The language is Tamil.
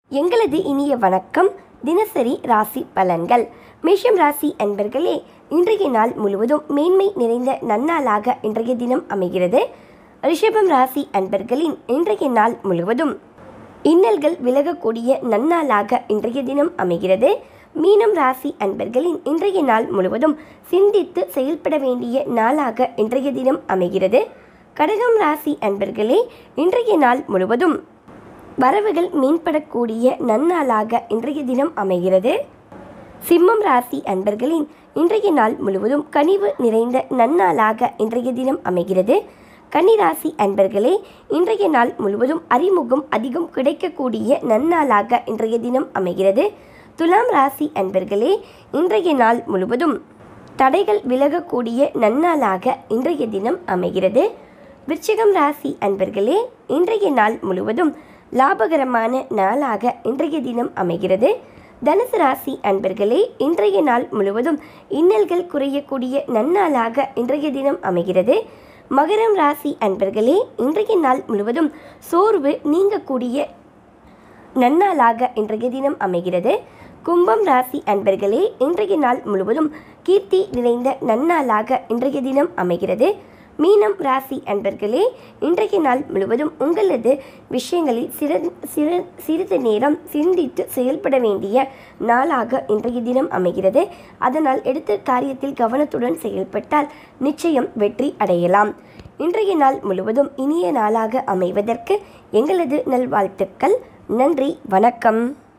எங்களது இனிய வணக்கம் தினசரி ராசி பலன்கள் மேஷம் ராசி அன்பர்களே இன்றைய நாள் முழுவதும் மேன்மை நிறைந்த நன்னாளாக இன்றைய தினம் அமைகிறது ரிஷபம் ராசி அன்பர்களின் இன்றைய நாள் முழுவதும் இன்னல்கள் விலகக்கூடிய நன்னாளாக இன்றைய தினம் அமைகிறது மீனம் ராசி அன்பர்களின் இன்றைய நாள் முழுவதும் சிந்தித்து செயல்பட வேண்டிய நாளாக இன்றைய தினம் அமைகிறது கடகம் ராசி அன்பர்களே இன்றைய நாள் முழுவதும் வரவுகள் மேம்படக்கூடிய நன்னாளாக இன்றைய தினம் அமைகிறது சிம்மம் ராசி அன்பர்களின் இன்றைய நாள் முழுவதும் கனிவு நிறைந்த நன்னாளாக இன்றைய தினம் அமைகிறது கன்னிராசி அன்பர்களே இன்றைய நாள் முழுவதும் அறிமுகம் அதிகம் கிடைக்கக்கூடிய நன்னாளாக இன்றைய தினம் அமைகிறது துலாம் ராசி அன்பர்களே இன்றைய நாள் முழுவதும் தடைகள் விலகக்கூடிய நன்னாளாக இன்றைய தினம் அமைகிறது விருச்சிகம் ராசி அன்பர்களே இன்றைய நாள் முழுவதும் லாபகரமான நாளாக இன்றைய தினம் அமைகிறது தனுசு ராசி அன்பர்களே இன்றைய நாள் முழுவதும் இன்னல்கள் குறையக்கூடிய நன்னாளாக இன்றைய தினம் அமைகிறது மகரம் ராசி அன்பர்களே இன்றைய நாள் முழுவதும் சோர்வு நீங்கக்கூடிய நன்னாளாக இன்றைய தினம் அமைகிறது கும்பம் ராசி அன்பர்களே இன்றைய நாள் முழுவதும் கீர்த்தி நிறைந்த நன்னாளாக இன்றைய தினம் அமைகிறது மீனம் ராசி அன்பர்களே இன்றைய நாள் முழுவதும் உங்களது விஷயங்களில் சிற சிறு சிறிது நேரம் சிந்தித்து செயல்பட வேண்டிய நாளாக இன்றைய தினம் அமைகிறது அதனால் எடுத்த காரியத்தில் கவனத்துடன் செயல்பட்டால் நிச்சயம் வெற்றி அடையலாம் இன்றைய நாள் முழுவதும் இனிய நாளாக அமைவதற்கு எங்களது நல்வாழ்த்துக்கள் நன்றி வணக்கம்